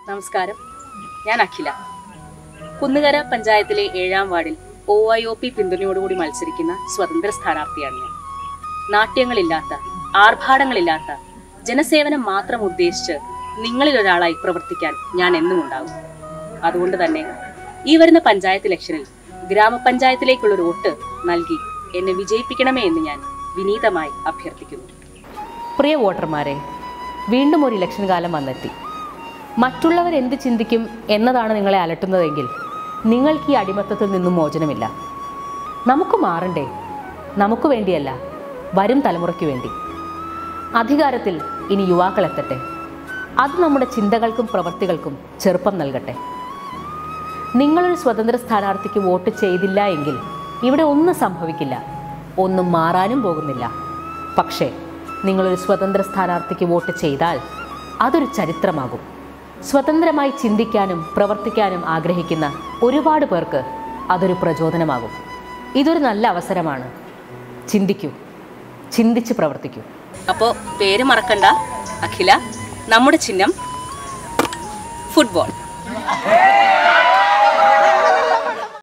നമസ്കാരം ഞാൻ അഖില കുന്നുകര പഞ്ചായത്തിലെ ഏഴാം വാർഡിൽ ഒ ഐ ഒ പി പിന്തുണയോടുകൂടി മത്സരിക്കുന്ന സ്വതന്ത്ര സ്ഥാനാർത്ഥിയാണ് ഞാൻ നാട്യങ്ങളില്ലാത്ത ആർഭാടങ്ങളില്ലാത്ത ജനസേവനം മാത്രം ഉദ്ദേശിച്ച് നിങ്ങളിൽ ഒരാളായി പ്രവർത്തിക്കാൻ ഞാൻ എന്നും ഉണ്ടാകും അതുകൊണ്ട് തന്നെ ഈ വരുന്ന പഞ്ചായത്ത് ഇലക്ഷനിൽ ഗ്രാമപഞ്ചായത്തിലേക്കുള്ള ഒരു വോട്ട് നൽകി എന്നെ വിജയിപ്പിക്കണമേ എന്ന് ഞാൻ വിനീതമായി അഭ്യർത്ഥിക്കുന്നു പ്രിയ വോട്ടർമാരെ വീണ്ടും ഒരു ഇലക്ഷൻ കാലം വന്നെത്തി മറ്റുള്ളവർ എന്ത് ചിന്തിക്കും എന്നതാണ് നിങ്ങളെ അലട്ടുന്നതെങ്കിൽ നിങ്ങൾക്ക് ഈ അടിമത്തത്തിൽ നിന്നും മോചനമില്ല നമുക്ക് മാറണ്ടേ നമുക്ക് വേണ്ടിയല്ല വരും തലമുറയ്ക്ക് വേണ്ടി അധികാരത്തിൽ ഇനി യുവാക്കൾ എത്തട്ടെ അത് നമ്മുടെ ചിന്തകൾക്കും പ്രവൃത്തികൾക്കും ചെറുപ്പം നൽകട്ടെ നിങ്ങളൊരു സ്വതന്ത്ര സ്ഥാനാർത്ഥിക്ക് വോട്ട് ചെയ്തില്ല എങ്കിൽ ഇവിടെ ഒന്നും സംഭവിക്കില്ല ഒന്നും മാറാനും പോകുന്നില്ല പക്ഷേ നിങ്ങളൊരു സ്വതന്ത്ര സ്ഥാനാർത്ഥിക്ക് വോട്ട് ചെയ്താൽ അതൊരു ചരിത്രമാകും സ്വതന്ത്രമായി ചിന്തിക്കാനും പ്രവർത്തിക്കാനും ആഗ്രഹിക്കുന്ന ഒരുപാട് പേർക്ക് അതൊരു പ്രചോദനമാകും ഇതൊരു നല്ല അവസരമാണ് ചിന്തിക്കൂ ചിന്തിച്ച് പ്രവർത്തിക്കൂ അപ്പോൾ പേര് മറക്കണ്ട അഖില നമ്മുടെ ചിഹ്നം ഫുട്ബോൾ